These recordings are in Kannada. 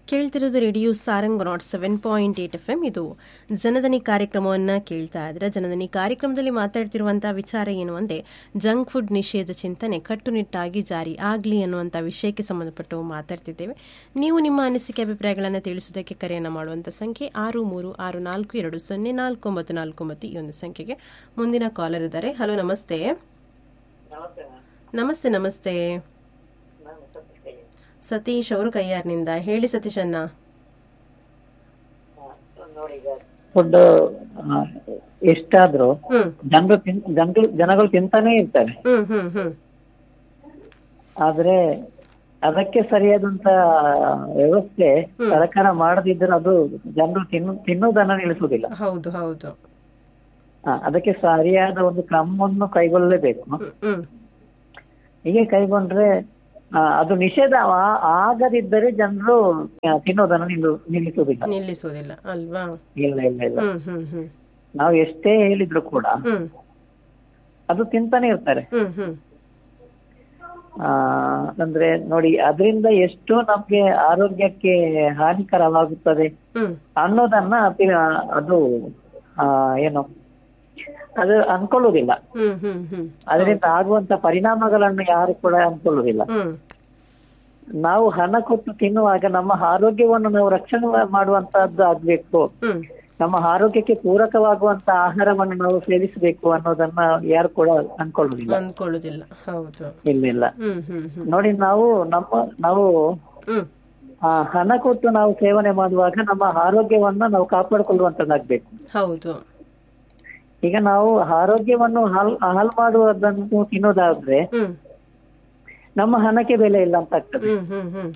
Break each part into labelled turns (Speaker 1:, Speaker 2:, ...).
Speaker 1: ಕೇಳ್ತಿರೋದು radio Sarang nought seven point eight F M ಇದು ಜನದನಿ ಕಾರ್ಯಕ್ರಮವನ್ನ ಕೇಳ್ತಾ ಇದ್ರೆ ಜನದನಿ ಕಾರ್ಯಕ್ರಮದಲ್ಲಿ ಮಾತಾಡ್ತಿರುವಂತಹ ವಿಚಾರ ಏನು ಅಂದ್ರೆ ಜಂಕ್ ಫುಡ್ ನಿಷೇಧ ಚಿಂತನೆ ಕಟ್ಟುನಿಟ್ಟಾಗಿ ಜಾರಿ ಆಗ್ಲಿ ಅನ್ನುವಂಥ ವಿಷಯಕ್ಕೆ ಸಂಬಂಧಪಟ್ಟು ಮಾತಾಡ್ತಿದ್ದೇವೆ ನೀವು ನಿಮ್ಮ ಅನಿಸಿಕೆ ಅಭಿಪ್ರಾಯಗಳನ್ನು ತಿಳಿಸುವುದಕ್ಕೆ ಕರೆಯನ್ನು ಮಾಡುವಂಥ ಸಂಖ್ಯೆ ಆರು ಮೂರು ಆರು ನಾಲ್ಕು ಎರಡು ಸೊನ್ನೆ ನಾಲ್ಕು ಒಂಬತ್ತು ನಾಲ್ಕು ಒಂಬತ್ತು ಈ ಒಂದು ಸಂಖ್ಯೆಗೆ ಮುಂದಿನ ಕಾಲರ್ ಇದ್ದಾರೆ ಹಲೋ ನಮಸ್ತೆ ನಮಸ್ತೆ ನಮಸ್ತೆ ಸತೀಶ್ ಅವರು ಕೈಯಾರ್ನಿಂದ ಹೇಳಿ ಸತೀಶ್ ಅಣ್ಣ
Speaker 2: ಫುಡ್ ಎಷ್ಟಾದ್ರೂ
Speaker 1: ಹ್ಮ್
Speaker 2: ಜನರು ತಿನ್ ಜನರು ಜನಗಳು ತಿಂತಾನೆ ಇರ್ತಾರೆ
Speaker 1: ಹ್ಮ್ ಹ್ಮ್ ಹ್ಮ್
Speaker 2: ಆದ್ರೆ ಅದಕ್ಕೆ ಸರಿಯಾದಂತ ವ್ಯವಸ್ಥೆ ಸರ್ಕಾರ ಮಾಡದಿದ್ರೆ ಅದು ಜನರು ತಿನ್ನು ತಿನ್ನುವುದನ್ನ ನಿಲ್ಲಿಸುವುದಿಲ್ಲ
Speaker 1: ಹೌದು ಹೌದು
Speaker 2: ಆ, ಅದಕ್ಕೆ ಸರಿಯಾದ ಒಂದು ಕ್ರಮವನ್ನು ಕೈಗೊಳ್ಳಲೇಬೇಕು
Speaker 1: ಹ್ಮ್ ಹ್ಮ್
Speaker 2: ಹೀಗೆ ಕೈಗೊಂಡ್ರೆ ಆ, ಅದು ನಿಷೇಧ ಆ- ಆಗದಿದ್ದರೆ ಜನರು ತಿನ್ನೋದನ್ನ ನಿಲ್ಲು ನಿಲ್ಲಿಸುವುದಿಲ್ಲ
Speaker 1: ನಿಲ್ಲಿಸುವುದಿಲ್ಲ ಅಲ್ವಾ
Speaker 2: ಇಲ್ಲ ಇಲ್ಲ ಇಲ್ಲ
Speaker 1: ಹ್ಮ್ ಹ್ಮ್ ಹ್ಮ್
Speaker 2: ನಾವು ಎಷ್ಟೇ ಹೇಳಿದ್ರು ಕೂಡ
Speaker 1: ಹ್ಮ್
Speaker 2: ಅದು ತಿಂತಾನೆ ಇರ್ತಾರೆ
Speaker 1: ಹ್ಮ್ ಹ್ಮ್
Speaker 2: ಆ ಅಂದ್ರೆ ನೋಡಿ ಅದರಿಂದ ಎಷ್ಟು ನಮ್ಗೆ ಆರೋಗ್ಯಕ್ಕೆ ಹಾನಿಕರವಾಗುತ್ತದೆ
Speaker 1: ಹ್ಮ್
Speaker 2: ಅನ್ನೋದನ್ನ ಅತಿ- ಅದು ಆ ಏನು ಅದು ಅನ್ಕೊಳ್ಳುವುದಿಲ್ಲ
Speaker 1: ಹ್ಮ್ ಹ್ಮ್ ಹ್ಮ್
Speaker 2: ಅದರಿಂದ ಆಗುವಂತ ಪರಿಣಾಮಗಳನ್ನು ಯಾರು ಕೂಡ ಅನ್ಕೊಳ್ಳುವುದಿಲ್ಲ
Speaker 1: ಹ್ಮ್
Speaker 2: ನಾವು ಹಣ ಕೊಟ್ಟು ತಿನ್ನುವಾಗ ನಮ್ಮ ಆರೋಗ್ಯವನ್ನು ನಾವು ರಕ್ಷಣೆ ಮಾಡುವಂತಹದ್ದು ಆಗ್ಬೇಕು
Speaker 1: ಹ್ಮ್
Speaker 2: ನಮ್ಮ ಆರೋಗ್ಯಕ್ಕೆ ಪೂರಕವಾಗುವಂತ ಆಹಾರವನ್ನು ನಾವು ಸೇವಿಸಬೇಕು ಅನ್ನೋದನ್ನ ಯಾರು ಕೂಡ ಅನ್ಕೊಳ್ಳುವುದಿಲ್ಲ
Speaker 1: ಅಂದ್ಕೊಳ್ಳುದಿಲ್ಲ ಹೌದು
Speaker 2: ಇಲ್ಲ ಇಲ್ಲ
Speaker 1: ಹ್ಮ್ ಹ್ಮ್ ಹ್ಮ್
Speaker 2: ನೋಡಿ ನಾವು ನಮ್ಮ ನಾವು
Speaker 1: ಹ್ಮ್
Speaker 2: ಆ, ಹಣ ಕೊಟ್ಟು ನಾವು ಸೇವನೆ ಮಾಡುವಾಗ ನಮ್ಮ ಆರೋಗ್ಯವನ್ನ ನಾವು ಕಾಪಾಡಿಕೊಳ್ಳುವಂತದ್ದಾಗ್ಬೇಕು
Speaker 1: ಹೌದು
Speaker 2: ಈಗ ನಾವು ಆರೋಗ್ಯವನ್ನು ಹಾಲ್ ಹಾಳು ಮಾಡುವುದನ್ನು ತಿನ್ನೋದಾದ್ರೆ
Speaker 1: ಹ್ಮ್
Speaker 2: ನಮ್ಮ ಹಣಕ್ಕೆ ಬೆಲೆ ಇಲ್ಲ ಅಂತ ಆಗ್ತದೆ
Speaker 1: ಹ್ಮ್ ಹ್ಮ್ ಹ್ಮ್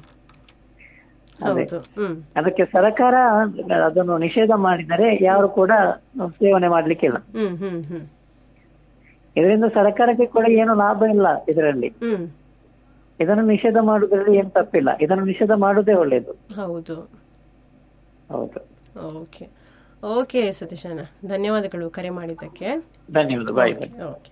Speaker 1: ಹೌದು ಹ್ಮ್
Speaker 2: ಅದಕ್ಕೆ ಸರ್ಕಾರ ಅದನ್ನು ನಿಷೇಧ ಮಾಡಿದರೆ ಯಾರು ಕೂಡ ಸೇವನೆ ಮಾಡ್ಲಿಕ್ಕಿಲ್ಲ
Speaker 1: ಹ್ಮ್ ಹ್ಮ್ ಹ್ಮ್
Speaker 2: ಇದರಿಂದ ಸರ್ಕಾರಕ್ಕೆ ಕೂಡ ಏನು ಲಾಭ ಇಲ್ಲ ಇದರಲ್ಲಿ
Speaker 1: ಹ್ಮ್
Speaker 2: ಇದನ್ನು ನಿಷೇಧ ಮಾಡುವುದರಲ್ಲಿ ಏನು ತಪ್ಪಿಲ್ಲ ಇದನ್ನು ನಿಷೇಧ ಮಾಡುವುದೇ ಒಳ್ಳೆಯದು
Speaker 1: ಹೌದು
Speaker 2: ಹೌದು
Speaker 1: ಓಕೆ ಓಕೆ ಸತೀಶ್ ಅಣ್ಣ ಧನ್ಯವಾದಗಳು ಕರೆ ಮಾಡಿದ್ದಕ್ಕೆ
Speaker 2: ಧನ್ಯವಾದ ಬಾಯ್ ಬಾಯ್
Speaker 1: ಓಕೆ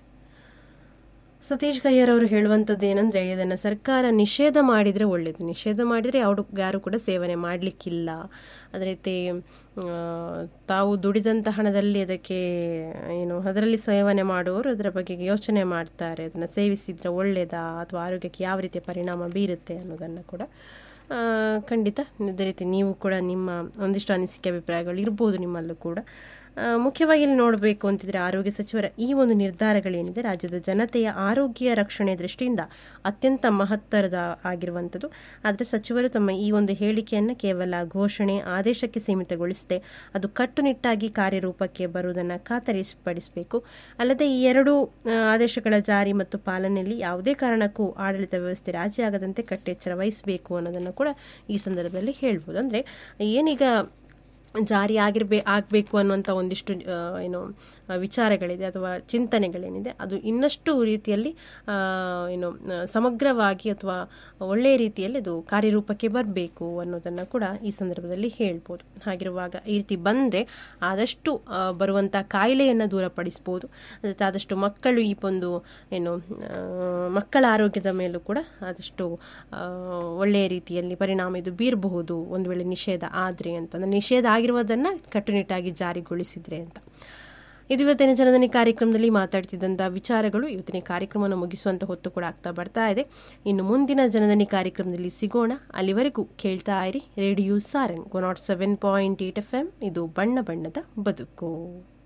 Speaker 1: ಸತೀಶ್ ಕಯ್ಯರ್ ಅವರು ಹೇಳುವಂಥದ್ದು ಏನಂದ್ರೆ ಇದನ್ನ ಸರ್ಕಾರ ನಿಷೇಧ ಮಾಡಿದ್ರೆ ಒಳ್ಳೇದು ನಿಷೇಧ ಮಾಡಿದ್ರೆ ಯಾರು ಯಾರು ಕೂಡ ಸೇವನೆ ಮಾಡಲಿಕ್ಕಿಲ್ಲ ಅದೇ ರೀತಿ ಆ, ತಾವು ದುಡಿದಂಥ ಹಣದಲ್ಲಿ ಅದಕ್ಕೆ ಏನು ಅದರಲ್ಲಿ ಸೇವನೆ ಮಾಡುವವರು ಅದರ ಬಗ್ಗೆ ಯೋಚನೆ ಮಾಡ್ತಾರೆ ಅದನ್ನು ಸೇವಿಸಿದ್ರೆ ಒಳ್ಳೇದಾ ಅಥವಾ ಆರೋಗ್ಯಕ್ಕೆ ಯಾವ ರೀತಿಯ ಪರಿಣಾಮ ಬೀರುತ್ತೆ ಅನ್ನೋದನ್ನು ಕೂಡ ಆ, ಖಂಡಿತ ಅದೇ ರೀತಿ ನೀವು ಕೂಡ ನಿಮ್ಮ ಒಂದಿಷ್ಟು ಅನಿಸಿಕೆ ಅಭಿಪ್ರಾಯಗಳು ಇರ್ಬೋದು ನಿಮ್ಮಲ್ಲೂ ಕೂಡ ಆ, ಮುಖ್ಯವಾಗಿ ಇಲ್ಲಿ ನೋಡಬೇಕು ಅಂತಿದ್ರೆ ಆರೋಗ್ಯ ಸಚಿವರ ಈ ಒಂದು ನಿರ್ಧಾರಗಳೇನಿದೆ ರಾಜ್ಯದ ಜನತೆಯ ಆರೋಗ್ಯ ರಕ್ಷಣೆ ದೃಷ್ಟಿಯಿಂದ ಅತ್ಯಂತ ಮಹತ್ತರದ ಆಗಿರುವಂಥದ್ದು ಆದರೆ ಸಚಿವರು ತಮ್ಮ ಈ ಒಂದು ಹೇಳಿಕೆಯನ್ನು ಕೇವಲ ಘೋಷಣೆ ಆದೇಶಕ್ಕೆ ಸೀಮಿತಗೊಳಿಸದೆ ಅದು ಕಟ್ಟುನಿಟ್ಟಾಗಿ ಕಾರ್ಯರೂಪಕ್ಕೆ ಬರುವುದನ್ನು ಖಾತರಿಪಡಿಸಬೇಕು ಅಲ್ಲದೆ ಈ ಎರಡು ಆ, ಆದೇಶಗಳ ಜಾರಿ ಮತ್ತು ಪಾಲನೆಯಲ್ಲಿ ಯಾವುದೇ ಕಾರಣಕ್ಕೂ ಆಡಳಿತ ವ್ಯವಸ್ಥೆ ರಾಜಿ ಆಗದಂತೆ ಕಟ್ಟೆಚ್ಚರ ವಹಿಸಬೇಕು ಅನ್ನೋದನ್ನು ಕೂಡ ಈ ಸಂದರ್ಭದಲ್ಲಿ ಹೇಳ್ಬೋದು ಅಂದರೆ ಏನೀಗ ಜಾರಿ ಆಗಿರ್ಬೇ ಆಗಬೇಕು ಅನ್ನುವಂಥ ಒಂದಿಷ್ಟು ಆ, ಏನು ಆ, ವಿಚಾರಗಳಿದೆ ಅಥವಾ ಚಿಂತನೆಗಳೇನಿದೆ ಅದು ಇನ್ನಷ್ಟು ರೀತಿಯಲ್ಲಿ ಆ, ಏನು ಆ, ಸಮಗ್ರವಾಗಿ ಅಥವಾ ಒಳ್ಳೆಯ ರೀತಿಯಲ್ಲಿ ಅದು ಕಾರ್ಯರೂಪಕ್ಕೆ ಬರಬೇಕು ಅನ್ನೋದನ್ನು ಕೂಡ ಈ ಸಂದರ್ಭದಲ್ಲಿ ಹೇಳ್ಬೋದು ಹಾಗಿರುವಾಗ ಈ ರೀತಿ ಬಂದರೆ ಆದಷ್ಟು ಆ, ಬರುವಂಥ ಕಾಯಿಲೆಯನ್ನು ದೂರಪಡಿಸ್ಬೋದು ಅದಕ್ಕೆ ಆದಷ್ಟು ಮಕ್ಕಳು ಈ ಒಂದು ಏನು ಆ, ಮಕ್ಕಳ ಆರೋಗ್ಯದ ಮೇಲೂ ಕೂಡ ಆದಷ್ಟು ಆ, ಒಳ್ಳೆಯ ರೀತಿಯಲ್ಲಿ ಪರಿಣಾಮ ಇದು ಬೀರಬಹುದು ಒಂದು ವೇಳೆ ನಿಷೇಧ ಆದರೆ ಅಂತಂದ್ರೆ ನಿಷೇಧ ಆಗಿರುವುದನ್ನು ಕಟ್ಟುನಿಟ್ಟಾಗಿ ಜಾರಿಗೊಳಿಸಿದ್ರೆ ಅಂತ ಇದು ಇವತ್ತಿನ ಜನದನಿ ಕಾರ್ಯಕ್ರಮದಲ್ಲಿ ಮಾತಾಡ್ತಿದ್ದಂಥ ವಿಚಾರಗಳು ಇವತ್ತಿನ ಕಾರ್ಯಕ್ರಮವನ್ನು ಮುಗಿಸುವಂತ ಹೊತ್ತು ಕೂಡ ಆಗ್ತಾ ಬರ್ತಾ ಇದೆ ಇನ್ನು ಮುಂದಿನ ಜನದನಿ ಕಾರ್ಯಕ್ರಮದಲ್ಲಿ ಸಿಗೋಣ ಅಲ್ಲಿವರೆಗೂ ಕೇಳ್ತಾ ಇರಿ radio Sarang one nought seven point eight F M ಇದು ಬಣ್ಣ ಬಣ್ಣದ ಬದುಕು